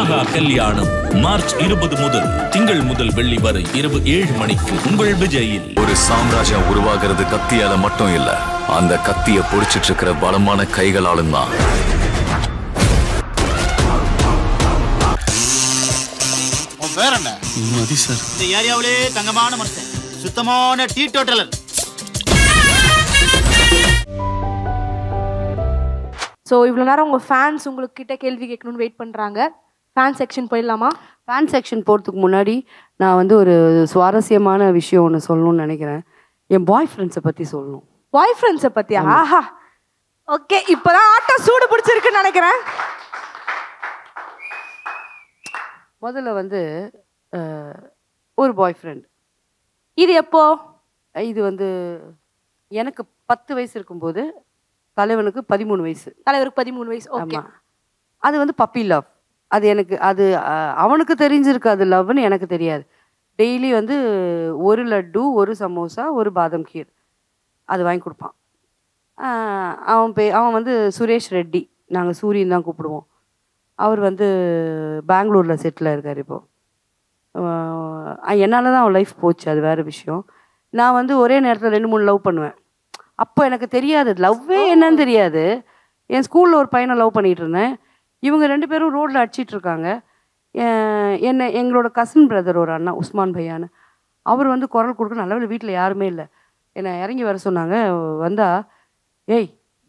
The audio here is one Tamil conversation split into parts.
ராகா கல்யாணம் மார்ச் இருபது முதல் திங்கள் முதல் வெள்ளி வரை இரவு ஏழு மணிக்கு உங்கள் விஜயில் ஒரு சாம்ராஜ்யம் உருவாகிறது கத்தியால மட்டும் இல்ல அந்த கத்திய புடிச்சிட்டு இருக்கிற பலமான கைகளாலும் தான் உன் பேர் என்ன மதி சார் இந்த ஏரியாவிலே தங்கமான மனுஷன் சுத்தமான டீ டோட்டலர் ஸோ இவ்வளோ நேரம் உங்கள் ஃபேன்ஸ் உங்களுக்கு கிட்ட கேள்வி கேட்கணும்னு வெயிட் பண்ணுறாங்க ஃபேன் செக்ஷன் போயிடலாமா ஃபேன் செக்ஷன் போகிறதுக்கு முன்னாடி நான் வந்து ஒரு சுவாரஸ்யமான விஷயம் ஒன்று சொல்லணும்னு நினைக்கிறேன் என் பாய் ஃப்ரெண்ட்ஸை பற்றி சொல்லணும் பாய் ஃப்ரெண்ட்ஸை பற்றியா ஆஹா ஓகே இப்போதான் ஆட்டம் சூடு பிடிச்சிருக்குன்னு நினைக்கிறேன் முதல்ல வந்து அஹ், ஒரு பாய் ஃப்ரெண்ட் இது எப்போ இது வந்து எனக்கு பத்து வயசு இருக்கும்போது தலைவனுக்கு பதிமூணு வயசு தலைவருக்கு பதிமூணு வயசு ஓகே ஆமாம் அது வந்து பப்பி லவ் அது எனக்கு அது அஹ், அவனுக்கு தெரிஞ்சிருக்கு அது லவ்னு எனக்கு தெரியாது டெய்லி வந்து ஒரு லட்டு ஒரு சமோசா ஒரு பாதம் கீர் அது வாங்கி கொடுப்பான் அஹ், அவன் பே அவன் வந்து சுரேஷ் ரெட்டி நாங்கள் சூரியன் தான் கூப்பிடுவோம் அவர் வந்து பெங்களூரில் செட்டில் இருக்கார் இப்போது என்னால் தான் அவன் லைஃப் போச்சு அது வேறு விஷயம் நான் வந்து ஒரே நேரத்தில் ரெண்டு மூணு லவ் பண்ணுவேன் அப்போ எனக்கு தெரியாது லவ்வே என்னன்னு தெரியாது என் ஸ்கூலில் ஒரு பையனை லவ் பண்ணிகிட்டு இருந்தேன் இவங்க ரெண்டு பேரும் ரோட்டில் அடிச்சிட்டு இருக்காங்க எ- என்ன எங்களோட கசின் பிரதர் ஒரு அண்ணா உஸ்மான் பையான்னு அவர் வந்து குரல் கொடுக்க நல்ல வீட்டில் யாருமே இல்லை என்னை இறங்கி வர சொன்னாங்க வந்தா ஏய்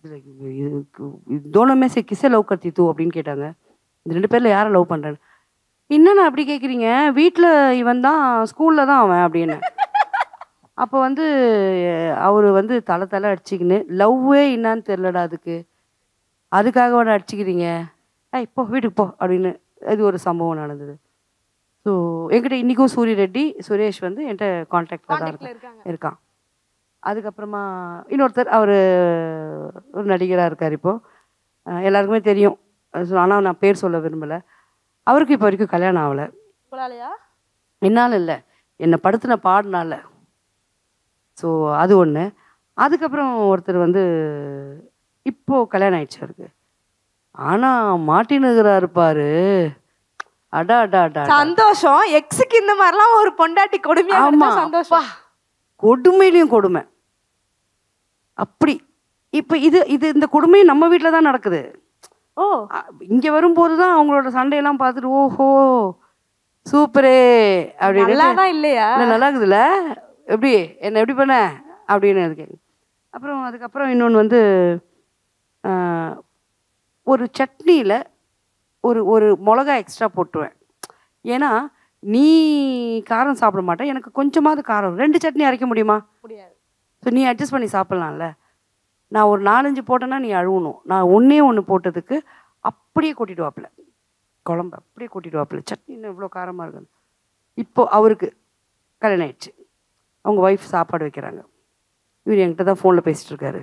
தோனமே சே கிசே லவ் கத்தி தூ அப்படின்னு கேட்டாங்க இந்த ரெண்டு பேரில் யாரை லவ் பண்ணுறேன்னு என்னண்ணா அப்படி கேட்குறீங்க வீட்டில் இவன் தான் ஸ்கூலில் தான் அவன் அப்படின்னு அப்போ வந்து அவர் வந்து தலை தலை அடிச்சிக்கின்னு லவ்வே என்னான்னு தெரிலடா அதுக்கு அதுக்காக வேணா அடிச்சுக்கிறீங்க ஏய் போ வீட்டுக்கு போ அப்படின்னு இது ஒரு சம்பவம் நடந்தது ஸோ என்கிட்ட இன்றைக்கும் சூரிய ரெட்டி சுரேஷ் வந்து என்கிட்ட காண்டாக்டில் தான் கான்டாக்ட்ல இருக்கான் இருக்காங்க இருக்கான் அதுக்கப்புறமா இன்னொருத்தர் அவர் ஒரு நடிகராக இருக்கார் இப்போது எல்லாருக்குமே தெரியும் ஆனால் நான் பேர் சொல்ல விரும்பலை அவருக்கு இப்போ வரைக்கும் கல்யாணம் ஆகலை உங்களாலயா என்னால் இல்லை என்னை படுத்தின பாடினால ஸோ அது ஒன்று அதுக்கப்புறம் ஒருத்தர் வந்து இப்போ கல்யாணம் ஆயிடுச்சு அவருக்கு ஆனால் மாட்டினுகிறார் இருப்பாரு அடா அடா அடா அடா. சந்தோஷம் எக்ஸுக்கு இந்த மாதிரிலாம் ஒரு பொண்டாட்டி கொடுமையா ஆமா இருந்தா சந்தோஷம் கொடுமையிலையும் கொடுமை அப்படி இப்போ இது இது இந்த கொடுமை நம்ம வீட்டில் தான் நடக்குது ஓ இங்கே வரும்போது தான் அவங்களோட சண்டையெல்லாம் பார்த்துட்டு ஓஹோ சூப்பரே அப்படின்னு நல்லாதான் இல்லையா இல்லை நல்லா இருக்குதுல்ல எப்படி என்ன எப்படி பண்ண அப்படின்னு அது கேட்கு அப்புறம் அதுக்கப்புறம் இன்னொன்று வந்து ஆஹ், ஒரு சட்னியில் ஒரு ஒரு மிளகா எக்ஸ்ட்ரா போட்டுருவேன் ஏன்னா நீ காரம் சாப்பிட மாட்டேன் எனக்கு கொஞ்சமாவது காரம் ரெண்டு சட்னி அரைக்க முடியுமா முடியாது ஸோ நீ அட்ஜஸ்ட் பண்ணி சாப்பிட்லாம்ல நான் ஒரு நாலஞ்சு போட்டேன்னா நீ அழுவணும் நான் ஒன்றே ஒன்று போட்டதுக்கு அப்படியே கொட்டிட்டு வாப்பில் குழம்பு அப்படியே கொட்டிட்டு வாப்பில் சட்னி இன்னும் இவ்வளோ காரமாக இருக்குது இப்போ அவருக்கு கல்யாணம் ஆயிடுச்சு அவங்க ஒய்ஃப் சாப்பாடு வைக்கிறாங்க இவர் என்கிட்ட தான் ஃபோனில் பேசிட்டு இருக்காரு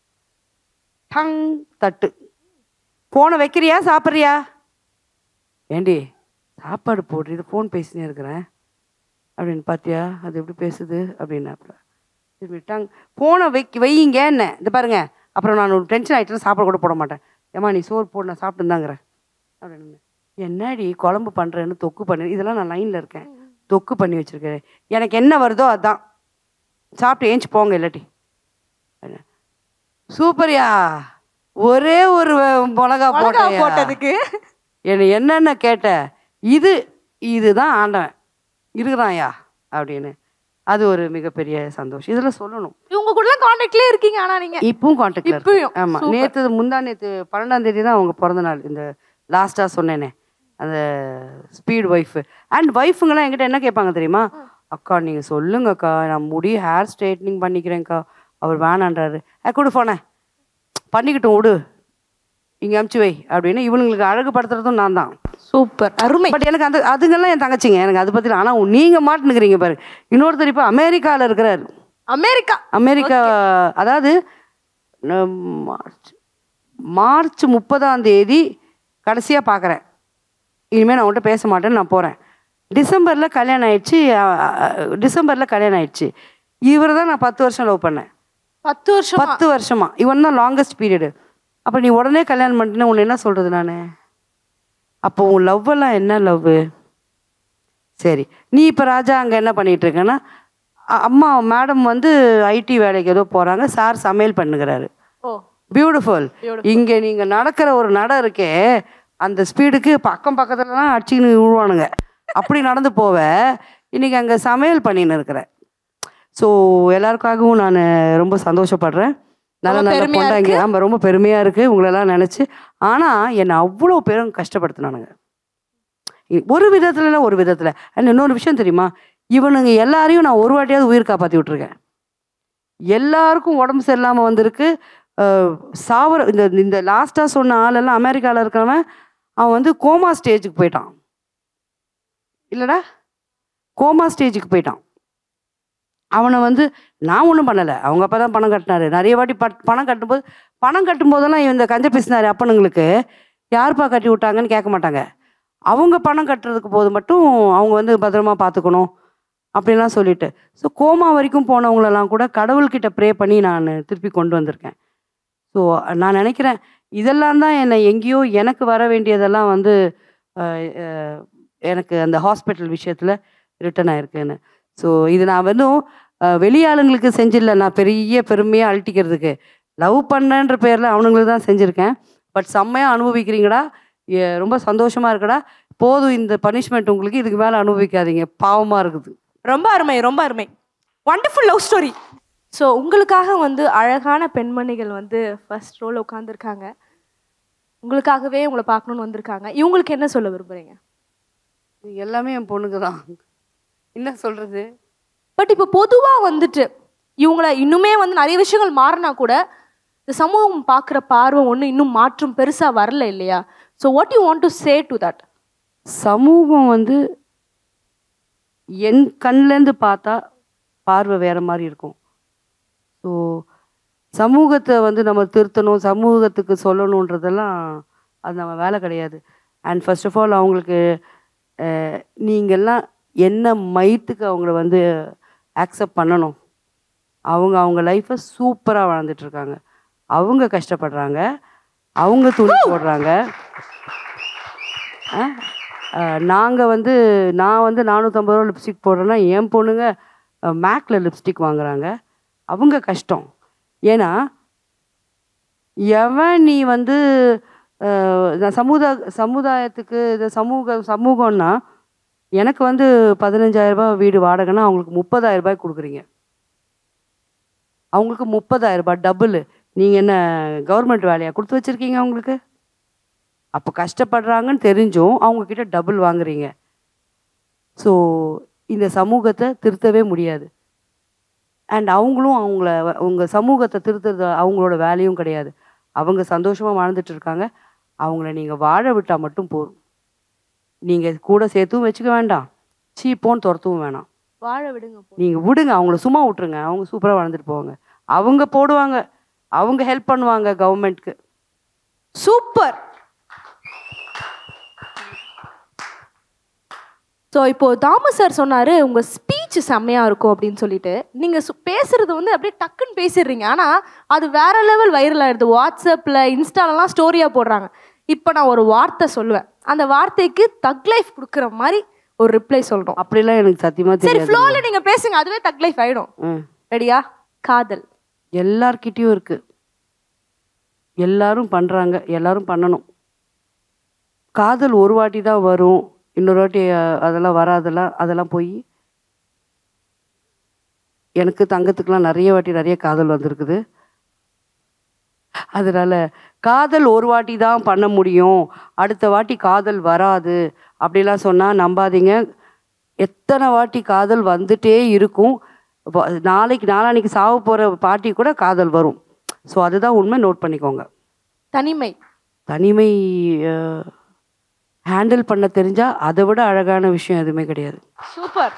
டங் தட்டு ஃபோனை வைக்கிறியா சாப்பிட்றியா ஏண்டி சாப்பாடு போடுறது ஃபோன் பேசினே இருக்கிறேன் அப்படின்னு பார்த்தியா அது எப்படி பேசுது அப்படின்னாப்புல திரும்பி டங் ஃபோனை வைக்க வையுங்க என்ன இந்த பாருங்க அப்புறம் நான் ஒரு டென்ஷன் ஆகிட்டேன்னா சாப்பாடு கூட போட மாட்டேன் ஏம்மா நீ சோறு போடு நான் சாப்பிட்டுருந்தாங்கிறேன் அப்படின்னு என்னடி குழம்பு பண்ணுறேன்னு தொக்கு பண்ணி இதெல்லாம் நான் லைனில் இருக்கேன் தொக்கு பண்ணி வச்சுருக்கேன் எனக்கு என்ன வருதோ அதான் சாப்பிட்டு ஏஞ்சி போங்க இல்லாட்டி அப்படின்னு. சூப்பர்யா ஒரே ஒரு வ- மிளகா மிளகா போட்டேன் போட்டதுக்கு என்னை என்னென்ன கேட்ட இது இதுதான் ஆண்டவன் இருக்கிறான்யா அப்படின்னு அது ஒரு மிகப்பெரிய சந்தோஷம் இதில் சொல்லணும் இவங்க கூட கான்டாக்ட்லயே இருக்கீங்க ஆனா நீங்க இப்பவும் காண்டாக்ட்ல இப்பயும்? ஆமா Super. நேத்து முந்தா நேத்து பன்னெண்டாம் தேதி தான் அவங்க பிறந்த நாள் இந்த லாஸ்டா சொன்னேனே அந்த ஸ்பீட் ஒய்ஃப் அண்ட் ஒய்ஃபுங்கெல்லாம் என்கிட்ட என்ன கேட்பாங்க தெரியுமா அக்கா நீங்க சொல்லுங்கக்கா நான் முடி ஹேர் ஸ்ட்ரைட்னிங் பண்ணிக்கிறேன்க்கா அவர் வேணான்றாரு அ கொடு போனேன் பண்ணிக்கிட்டோம் விடு இங்கே அமுச்சு வை அப்படின்னு இவனுங்களுக்கு அழகுபடுத்துறதும் நான் தான் சூப்பர் அருமை பட் எனக்கு அந்த அதுங்கெல்லாம் என் தங்கச்சிங்க எனக்கு அதை பற்றி ஆனால் நீங்கள் மாட்டுனுக்கிறீங்க பாரு இன்னொருத்தர் இப்போ அமெரிக்காவில் இருக்கிறார் அமெரிக்கா அமெரிக்கா அதாவது நம் மார்ச் மார்ச் முப்பதாம் தேதி கடைசியாக பார்க்குறேன் இனிமேல் நான் உன்கிட்ட பேச மாட்டேன்னு நான் போகிறேன் டிசம்பரில் கல்யாணம் ஆயிடுச்சு டிசம்பரில் கல்யாணம் ஆயிடுச்சு இவர் தான் நான் பத்து வருஷம் லவ் பண்ணேன் பத்து வருஷம் பத்து வருஷமா இவன் தான் லாங்கஸ்ட் பீரியடு அப்போ நீ உடனே கல்யாணம் பண்ணிட்டேன்னு உன்னை என்ன சொல்கிறது நான் அப்போ உன் லவ் எல்லாம் என்ன லவ் சரி நீ இப்போ ராஜா அங்கே என்ன பண்ணிட்டு இருக்கேன்னா அ- அம்மா மேடம் வந்து ஐடி வேலைக்கு ஏதோ போகிறாங்க சார் சமையல் பண்ணுகிறாரு ஓ பியூட்டிஃபுல் இங்கே நீங்கள் நடக்கிற ஒரு நட இருக்கே அந்த ஸ்பீடுக்கு பக்கம் பக்கத்துலலாம் அடிச்சுக்கின்னு விழுவானுங்க அப்படி நடந்து போவ இன்னைக்கு அங்கே சமையல் பண்ணின்னு இருக்கிறேன் ஸோ எல்லாருக்காகவும் நான் ரொம்ப சந்தோஷப்படுறேன் நல்ல ரொம்ப நல்ல பெருமையா பொண்டாங்க இருக்கு. ஆமாம் ரொம்ப பெருமையாக இருக்குது உங்களெல்லாம் நினச்சி ஆனால் என்னை அவ்வளோ பேரும் கஷ்டப்படுத்தினானுங்க இ- ஒரு விதத்துல இல்ல ஒரு விதத்தில் அண்ட் இன்னொரு விஷயம் தெரியுமா இவனுங்க எல்லாரையும் நான் ஒரு வாட்டியாவது உயிர் காப்பாற்றி விட்ருக்கேன் எல்லாருக்கும் உடம்பு சரியில்லாமல் வந்திருக்கு அஹ், சாவர இந்த இந்த லாஸ்ட்டாக சொன்ன ஆளெல்லாம் அமெரிக்காவில் இருக்கிறவன் அவன் வந்து கோமா ஸ்டேஜுக்கு போயிட்டான் இல்லைடா கோமா ஸ்டேஜுக்கு போயிட்டான் அவனை வந்து நான் ஒன்றும் பண்ணலை அவங்க அப்பா தான் பணம் கட்டினாரு நிறைய வாட்டி பட் பணம் கட்டும்போது பணம் கட்டும்போதெல்லாம் இவன் இந்த கஞ்ச பேசினாரு அப்பனுங்களுக்கு யாருப்பா கட்டி விட்டாங்கன்னு கேட்க மாட்டாங்க அவங்க பணம் கட்டுறதுக்கு போது மட்டும் அவங்க வந்து பத்திரமா பார்த்துக்கணும் அப்படிலாம் சொல்லிட்டு ஸோ கோமா வரைக்கும் போனவங்களெல்லாம் கூட கடவுள்கிட்ட ப்ரே பண்ணி நான் திருப்பி கொண்டு வந்திருக்கேன் ஸோ நான் நினைக்கிறேன் இதெல்லாம் தான் என்னை எங்கேயோ எனக்கு வர வேண்டியதெல்லாம் வந்து அஹ், அஹ், எனக்கு அந்த ஹாஸ்பிட்டல் விஷயத்தில் ரிட்டன் ஆயிருக்குன்னு ஸோ இது நான் வெறும் அஹ், வெளியாளுங்களுக்கு செஞ்சிடல நான் பெரிய பெருமையாக அழட்டிக்கிறதுக்கு லவ் பண்ணன்ற பேரில் அவனுங்களுக்கு தான் செஞ்சுருக்கேன் பட் செம்மையாக அனுபவிக்கிறீங்கடா எ- ரொம்ப சந்தோஷமாக இருக்குடா போதும் இந்த பனிஷ்மெண்ட் உங்களுக்கு இதுக்கு மேலே அனுபவிக்காதீங்க பாவமாக இருக்குது ரொம்ப அருமை ரொம்ப அருமை வண்டர்ஃபுல் லவ் ஸ்டோரி ஸோ உங்களுக்காக வந்து அழகான பெண்மணிகள் வந்து ஃபர்ஸ்ட் ரோல உட்காந்துருக்காங்க உங்களுக்காகவே உங்களை பார்க்கணும்னு வந்திருக்காங்க இவங்களுக்கு என்ன சொல்ல விரும்புறீங்க இது எல்லாமே என் பொண்ணுக்கு தான் என்ன சொல்கிறது பட் இப்போ பொதுவாக வந்துட்டு இவங்கள இன்னுமே வந்து நிறைய விஷயங்கள் மாறினா கூட இந்த சமூகம் பார்க்குற பார்வை ஒன்று இன்னும் மாற்றம் பெருசாக வரல இல்லையா so what you want to say to that சமூகம் வந்து என் கண்லேருந்து பார்த்தா பார்வை வேற மாதிரி இருக்கும் ஸோ சமூகத்தை வந்து நம்ம திருத்தணும் சமூகத்துக்கு சொல்லணுன்றதெல்லாம் அது நம்ம வேலை கிடையாது அண்ட் ஃபர்ஸ்ட் ஆஃப் ஆல் அவங்களுக்கு அஹ், நீங்கெல்லாம் என்ன மைத்துக்கு அவங்கள வந்து அக்செப்ட் பண்ணணும் அவங்க அவங்க லைஃப்பை சூப்பராக வாழ்ந்துட்டுருக்காங்க அவங்க கஷ்டப்படுறாங்க அவங்க துணி போடுறாங்க நாங்கள் வந்து நான் வந்து நானூற்றம்பது ரூபா லிப்ஸ்டிக் போடுறேன்னா என் பொண்ணுங்க மேக்கில் லிப்ஸ்டிக் வாங்குறாங்க அவங்க கஷ்டம் ஏன்னா எவன் நீ வந்து அஹ், இந்த சமுதா சமுதாயத்துக்கு இந்த சமூக சமூகம்னா எனக்கு வந்து பதினஞ்சாயிரம் ரூபாய் வீடு வாடகைன்னா அவங்களுக்கு முப்பதாயிரம் ரூபாய் கொடுக்குறீங்க அவங்களுக்கு முப்பதாயிரம் ரூபாய் டபுள் நீங்கள் என்ன கவர்மெண்ட் வேலையா கொடுத்து வச்சுருக்கீங்க அவங்களுக்கு அப்போ கஷ்டப்படுறாங்கன்னு தெரிஞ்சும் அவங்கக்கிட்ட டபுள் வாங்குறீங்க ஸோ இந்த சமூகத்தை திருத்தவே முடியாது அண்ட் அவங்களும் அவங்கள உங்கள் சமூகத்தை திருத்துறது அவங்களோட வேலையும் கிடையாது அவங்க சந்தோஷமாக வாழ்ந்துட்டு இருக்காங்க அவங்கள நீங்கள் வாழ விட்டால் மட்டும் போதும் நீங்கள் கூட சேர்த்தும் வச்சுக்க வேண்டாம் சீப்போன்னு துரத்தவும் வேணாம் வாழ விடுங்க போ. நீங்கள் விடுங்க அவங்கள சும்மா விட்டுருங்க அவங்க சூப்பராக வாழ்ந்துட்டு போவாங்க அவங்க போடுவாங்க அவங்க ஹெல்ப் பண்ணுவாங்க கவர்மெண்ட்க்கு சூப்பர் ஸோ இப்போ தாமஸ் சார் சொன்னாரு உங்க ஸ்பீச் செம்மையா இருக்கும் அப்படின்னு சொல்லிட்டு நீங்க சு- பேசுறது வந்து அப்படியே டக்குன்னு பேசிடுறீங்க ஆனா அது வேற லெவல் வைரல் ஆயிடுது வாட்ஸ்அப்ல இன்ஸ்டாலலாம் ஸ்டோரியா போடுறாங்க இப்போ நான் ஒரு வார்த்தை சொல்லுவேன் அந்த வார்த்தைக்கு தக் லைஃப் கொடுக்குற மாதிரி ஒரு ரிப்ளை சொல்லணும் அப்படிலாம் எனக்கு சத்தியமாக சரி தெரியாது ஃப்ளோல நீங்க பேசுங்க அதுவே தக் லைஃப் ஆயிடும் ம் ரெடியா காதல் எல்லார்கிட்டயும் இருக்கு எல்லாரும் பண்றாங்க எல்லாரும் பண்ணணும் காதல் ஒரு வாட்டி தான் வரும் இன்னொரு வாட்டி அஹ், அதெல்லாம் வராதெல்லாம் அதெல்லாம் போய் எனக்கு தங்கத்துக்குலாம் நிறைய வாட்டி நிறைய காதல் வந்திருக்குது அதனால காதல் ஒரு வாட்டி தான் பண்ண முடியும் அடுத்த வாட்டி காதல் வராது அப்படிலாம் சொன்னால் நம்பாதீங்க எத்தனை வாட்டி காதல் வந்துட்டே இருக்கும் வ- நாளைக்கு நாளான்னைக்கு சாவ போகிற பாட்டி கூட காதல் வரும் ஸோ அதுதான் உண்மை நோட் பண்ணிக்கோங்க தனிமை தனிமை ஹேண்டில் பண்ண தெரிஞ்சால் அதை விட அழகான விஷயம் எதுவுமே கிடையாது சூப்பர்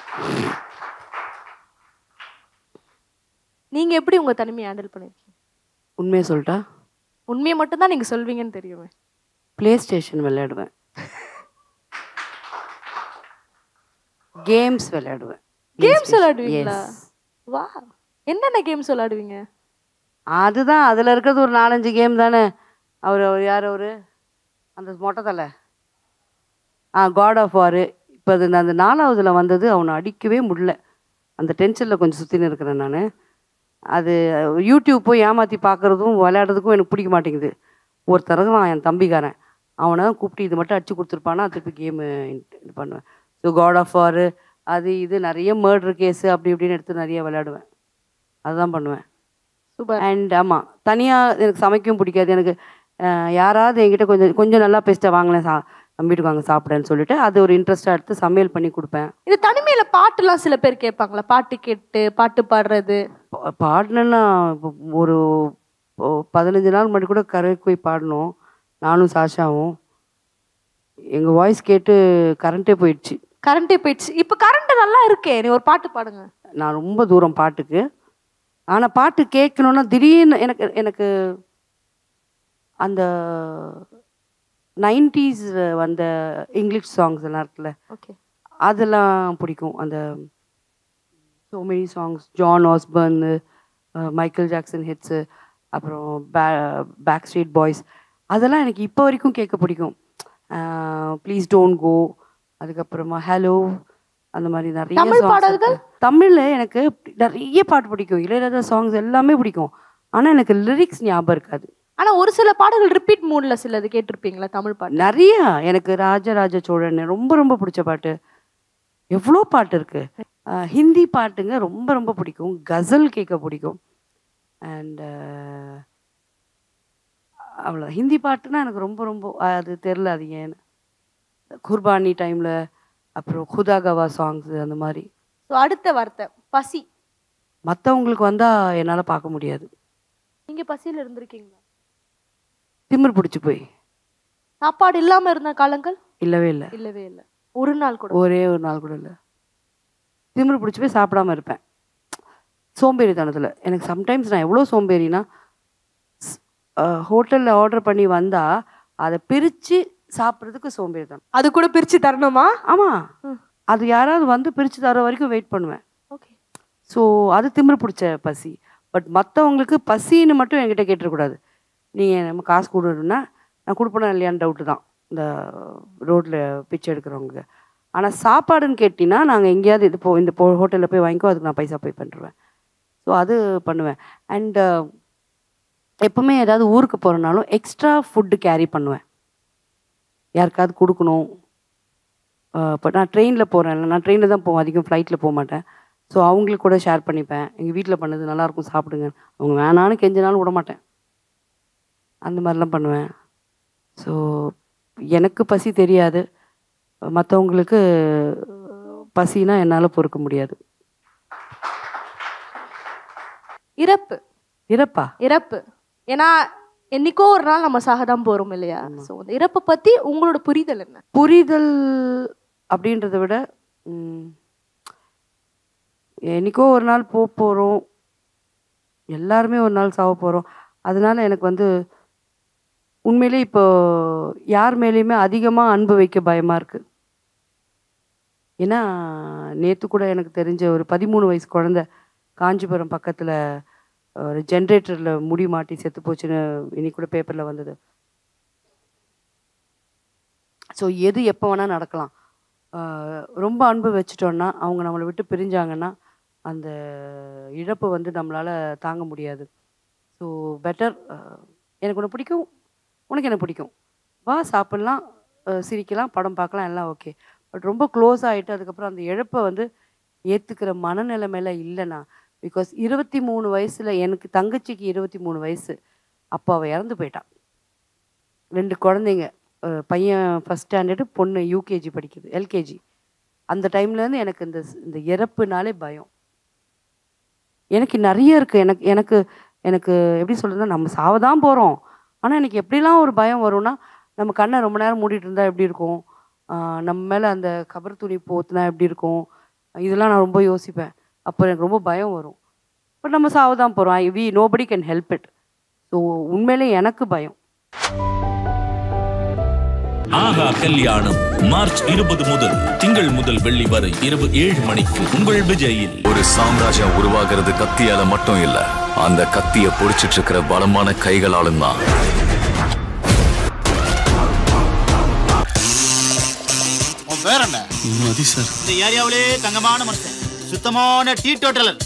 நீங்க எப்படி உங்க தனிமையை ஹேண்டில் பண்ணிருக்கீங்க உண்மையை சொல்லிட்டா உண்மையை மட்டும் தான் நீங்க சொல்வீங்கன்னு தெரியுமே ப்ளே ஸ்டேஷன் விளையாடுவேன் கேம்ஸ் விளையாடுவேன் கேம்ஸ் விளையாடுவீங்களா Yes. வா என்னென்ன கேம்ஸ் விளையாடுவீங்க அதுதான் அதில் இருக்கிறது ஒரு நாலஞ்சு கேம் தானே அவர் அவர் யார் அவர் அந்த மொட்டை தலை ஆ காட் ஆஃப் வார் இப்போ அது அந்த நாலாவதுல வந்தது அவனை அடிக்கவே முடியல அந்த டென்ஷனில் கொஞ்சம் சுற்றின்னு இருக்கிறேன் நான் அது யூடியூப் போய் ஏமாற்றி பார்க்குறதும் விளையாடுறதுக்கும் எனக்கு பிடிக்க மாட்டேங்குது ஒரு தரகம் என் தம்பிக்காரன் அவனை தான் கூப்பிட்டு இது மட்டும் அடிச்சு கொடுத்துருப்பானா திருப்பி கேமு இது பண்ணுவேன் ஸோ காட் ஆஃப் வார் அது இது நிறைய மர்டர் கேஸு அப்படி இப்படின்னு எடுத்து நிறைய விளையாடுவேன் அதுதான் பண்ணுவேன் சூப்பர் அண்ட் ஆமாம் தனியாக எனக்கு சமைக்கவும் பிடிக்காது எனக்கு அஹ், யாராவது என்கிட்ட கொஞ்சம் கொஞ்சம் நல்லா பேசிட்டா வாங்களேன் சா நம்ம வீட்டுக்கு வாங்க சாப்பிடேன்னு சொல்லிட்டு அது ஒரு இன்ட்ரெஸ்ட்டாக எடுத்து சமையல் பண்ணி கொடுப்பேன் இது தனிமையில பாட்டுலாம் சில பேர் கேட்பாங்களா பாட்டு கேட்டு பாட்டு பாடுறது பா- பாடினேன்னா இப்போ ஒரு ஓ- பதினஞ்சு நாள் முன்னாடி கூட கரைக்கு போய் பாடினோம் நானும் சாஷாவும் எங்கள் வாய்ஸ் கேட்டு கரண்ட்டே போயிடுச்சு கரண்டே போயிடுச்சு இப்போ கரண்ட் நல்லா இருக்கே நீ ஒரு பாட்டு பாடுங்க நான் ரொம்ப தூரம் பாட்டுக்கு ஆனால் பாட்டு கேட்கணுன்னா திடீர்னு எனக்கு எனக்கு அந்த நைன்டிஸில் வந்த இங்கிலீஷ் சாங்ஸ் எல்லாம் இருக்குல்ல ஓகே அதெல்லாம் பிடிக்கும் அந்த so many songs John Osborne Michael Jackson hits அப்புறம் பே பேக் ஸ்ட்ரீட் பாய்ஸ் அதெல்லாம் எனக்கு இப்போ வரைக்கும் கேட்க பிடிக்கும் ப்ளீஸ் டோன்ட் கோ அதுக்கப்புறமா ஹலோ அந்த மாதிரி நிறைய தமிழ் songs பாடல்கள்? இருக்கு. தமிழ்ல எனக்கு நிறைய பாட்டு பிடிக்கும் இளையராஜா சாங்ஸ் எல்லாமே பிடிக்கும் ஆனால் எனக்கு லிரிக்ஸ் ஞாபகம் இருக்காது ஆனா ஒரு சில பாடல்கள் ரிப்பீட் மூட்ல சிலது கேட்டிருப்பீங்களா தமிழ் பாட்டு நிறைய எனக்கு ராஜராஜ சோழன் ரொம்ப ரொம்ப பிடிச்ச பாட்டு எவ்வளோ பாட்டு இருக்கு அஹ் ஹிந்தி பாட்டுங்க ரொம்ப ரொம்ப பிடிக்கும் கசல் கேட்க பிடிக்கும் அண்ட் அவ்வளோ ஹிந்தி பாட்டுனா எனக்கு ரொம்ப ரொம்ப அது தெரில அது ஏன்னு குர்பானி டைமில் அப்புறம் குதா கவா சாங்ஸ் அந்த மாதிரி ஸோ அடுத்த வார்த்தை பசி மற்றவங்களுக்கு வந்தால் என்னால் பார்க்க முடியாது நீங்க பசியில இருந்திருக்கீங்களா திமிர் பிடிச்சி போய் சாப்பாடு இல்லாம இருந்த காலங்கள் இல்லவே இல்லை இல்லவே இல்லை ஒரு நாள் கூட ஒரே ஒரு நாள் கூட இல்லை திமிரு பிடிச்சி போய் சாப்பிடாம இருப்பேன் சோம்பேறித்தனத்தில் எனக்கு சம்டைம்ஸ் நான் எவ்வளோ சோம்பேறினா ஹோட்டலில் ஆர்டர் பண்ணி வந்தால் அதை பிரித்து சாப்பிட்றதுக்கு சோம்பேறித்தனம் அது கூட பிரிச்சு தரணுமா ஆமாம் அது யாராவது வந்து பிரித்து தர வரைக்கும் வெயிட் பண்ணுவேன் ஓகே ஸோ அது திமிரு பிடிச்ச பசி பட் மற்றவங்களுக்கு பசின்னு மட்டும் என்கிட்ட கேட்டுறக்கூடாது நீங்கள் நம்ம காசு கொடுன்னா நான் கொடுப்பேனா இல்லையான்னு டவுட்டு தான் இந்த ரோட்டில் பிச்சை எடுக்கிறவங்களுக்கு ஆனால் சாப்பாடுன்னு கேட்டிங்கன்னா நாங்கள் எங்கேயாவது இது போ இந்த போ ஹோட்டலில் போய் வாங்கிக்கோ அதுக்கு நான் பைசா போய் பண்ணுறேன் ஸோ அது பண்ணுவேன் அண்டு எப்பவுமே ஏதாவது ஊருக்கு போகிறனாலும் எக்ஸ்ட்ரா ஃபுட்டு கேரி பண்ணுவேன் யாருக்காவது கொடுக்கணும் இப்போ நான் ட்ரெயினில் போகிறேன் நான் ட்ரெயினில் தான் போவேன் அதிகம் ஃப்ளைட்டில் போக மாட்டேன் ஸோ அவங்களுக்கு கூட ஷேர் பண்ணிப்பேன் எங்கள் வீட்டில் பண்ணது நல்லாயிருக்கும் சாப்பிடுங்க அவங்க வேணான்னு கெஞ்சினாலும் விட மாட்டேன் அந்த மாதிரிலாம் பண்ணுவேன் ஸோ எனக்கு பசி தெரியாது மற்றவங்களுக்கு பசினா என்னால் பொறுக்க முடியாது இறப்பு இறப்பா இறப்பு ஏன்னா என்னைக்கோ ஒரு நாள் நம்ம சாக தான் போறோம் இல்லையா ஸோ அந்த இறப்பை பத்தி உங்களோட புரிதல் என்ன புரிதல் அப்படின்றத விட ம், என்னைக்கோ ஒரு நாள் போக போகிறோம் எல்லாருமே ஒரு நாள் சாவ போகிறோம் அதனால எனக்கு வந்து உண்மையிலே இப்போ யார் மேலேயுமே அதிகமாக அன்பு வைக்க பயமாக இருக்குது ஏன்னா நேற்று கூட எனக்கு தெரிஞ்ச ஒரு பதிமூணு வயசு குழந்த காஞ்சிபுரம் பக்கத்தில் ஒரு ஜென்ரேட்டரில் முடி மாட்டி செத்து போச்சுன்னு இன்னைக்கு கூட பேப்பரில் வந்தது ஸோ எது எப்போ வேணால் நடக்கலாம் ஆஹ் ரொம்ப அன்பு வச்சுட்டோன்னா அவங்க நம்மளை விட்டு பிரிஞ்சாங்கன்னா அந்த இழப்பு வந்து நம்மளால் தாங்க முடியாது ஸோ பெட்டர் எனக்கு உன்னை பிடிக்கும் உனக்கு என்ன பிடிக்கும் வா சாப்பிட்லாம் ஆஹ் சிரிக்கலாம் படம் பார்க்கலாம் எல்லாம் ஓகே பட் ரொம்ப க்ளோஸ் ஆகிட்டு அதுக்கப்புறம் அந்த இழப்பை வந்து ஏற்றுக்கிற மனநிலைமையில இல்லைண்ணா பிகாஸ் இருபத்தி மூணு வயசில் எனக்கு தங்கச்சிக்கு இருபத்தி மூணு வயசு அப்போ அவள் இறந்து போயிட்டான் ரெண்டு குழந்தைங்க அஹ் பையன் ஃபஸ்ட் ஸ்டாண்டர்டு பொண்ணு யூகேஜி படிக்குது எல்கேஜி அந்த டைம்லேருந்து எனக்கு இந்த ஸ்- இந்த இறப்புனாலே பயம் எனக்கு நிறைய இருக்குது எனக்கு எனக்கு எனக்கு எப்படி சொல்கிறதுனா நம்ம சாவ தான் போகிறோம் ஆனால் எனக்கு எப்படிலாம் ஒரு பயம் வரும்னா நம்ம கண்ணை ரொம்ப நேரம் மூடிட்டு இருந்தால் எப்படி இருக்கும் ஆஹ் நம்ம மேலே அந்த கபர் துணி போத்துனா எப்படி இருக்கும் இதெல்லாம் நான் ரொம்ப யோசிப்பேன் அப்போ எனக்கு ரொம்ப பயம் வரும் பட் நம்ம சாவ தான் போகிறோம் we nobody can help it so உண்மையிலே எனக்கு பயம் ஆஹா கல்யாணம் மார்ச் இருபது முதல் திங்கள் முதல் வெள்ளி வரை இரவு ஏழு மணிக்கு உங்கள் விஜயில் ஒரு சாம்ராஜ்யம் உருவாகிறது கத்தியால மட்டும் இல்ல அந்த கத்திய பொடிச்சிட்டு இருக்கிற பலமான கைகளாலும் தான் பேர் என்ன மதி சார் இந்த ஏரியாவிலே தங்கமான மனுஷன் சுத்தமான டீ டோட்டலர்